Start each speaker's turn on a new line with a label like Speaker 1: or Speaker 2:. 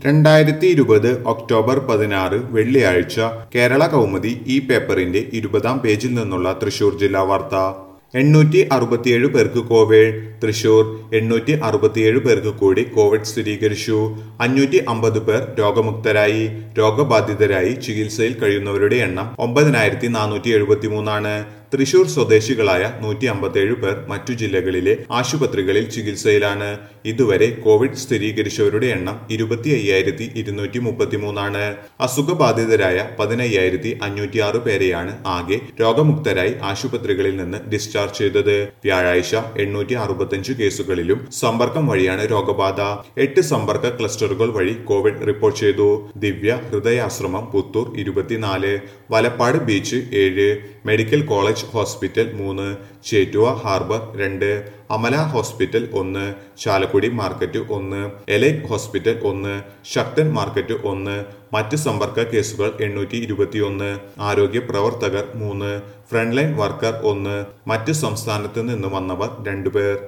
Speaker 1: രണ്ടായിരത്തി ഇരുപത് ഒക്ടോബർ പതിനാറ് വെള്ളിയാഴ്ച കേരള കൗമുദി ഈ പേപ്പറിന്റെ ഇരുപതാം പേജിൽ നിന്നുള്ള തൃശൂർ ജില്ലാ വാർത്ത എണ്ണൂറ്റി അറുപത്തിയേഴ് പേർക്ക് കോവിഡ് തൃശൂർ എണ്ണൂറ്റി അറുപത്തിയേഴ് പേർക്ക് കൂടി കോവിഡ് സ്ഥിരീകരിച്ചു അഞ്ഞൂറ്റി അമ്പത് പേർ രോഗമുക്തരായി രോഗബാധിതരായി ചികിത്സയിൽ കഴിയുന്നവരുടെ എണ്ണം ഒമ്പതിനായിരത്തി നാനൂറ്റി എഴുപത്തി മൂന്നാണ് തൃശൂർ സ്വദേശികളായ നൂറ്റി അമ്പത്തിയേഴ് പേർ മറ്റു ജില്ലകളിലെ ആശുപത്രികളിൽ ചികിത്സയിലാണ് ഇതുവരെ കോവിഡ് സ്ഥിരീകരിച്ചവരുടെ എണ്ണം ഇരുപത്തി അയ്യായിരത്തി ഇരുന്നൂറ്റി മുപ്പത്തി മൂന്നാണ് അസുഖബാധിതരായ പതിനയ്യായിരത്തി അഞ്ഞൂറ്റി ആറ് പേരെയാണ് ആകെ രോഗമുക്തരായി ആശുപത്രികളിൽ നിന്ന് ഡിസ്ചാർജ് ചെയ്തത് വ്യാഴാഴ്ച എണ്ണൂറ്റി അറുപത്തഞ്ച് കേസുകളിലും സമ്പർക്കം വഴിയാണ് രോഗബാധ എട്ട് സമ്പർക്ക ക്ലസ്റ്ററുകൾ വഴി കോവിഡ് റിപ്പോർട്ട് ചെയ്തു ദിവ്യ ഹൃദയാശ്രമം പുത്തൂർ ഇരുപത്തിനാല് വലപ്പാട് ബീച്ച് ഏഴ് മെഡിക്കൽ കോളേജ് ഹോസ്പിറ്റൽ മൂന്ന് ചേറ്റുവ ഹാർബർ രണ്ട് അമല ഹോസ്പിറ്റൽ ഒന്ന് ചാലക്കുടി മാർക്കറ്റ് ഒന്ന് എലൈറ്റ് ഹോസ്പിറ്റൽ ഒന്ന് ശക്തൻ മാർക്കറ്റ് ഒന്ന് മറ്റ് സമ്പർക്ക കേസുകൾ എണ്ണൂറ്റി ഇരുപത്തിയൊന്ന് ആരോഗ്യ പ്രവർത്തകർ മൂന്ന് ഫ്രണ്ട്ലൈൻ വർക്കർ ഒന്ന് മറ്റ് സംസ്ഥാനത്ത് നിന്ന് വന്നവർ രണ്ടുപേർ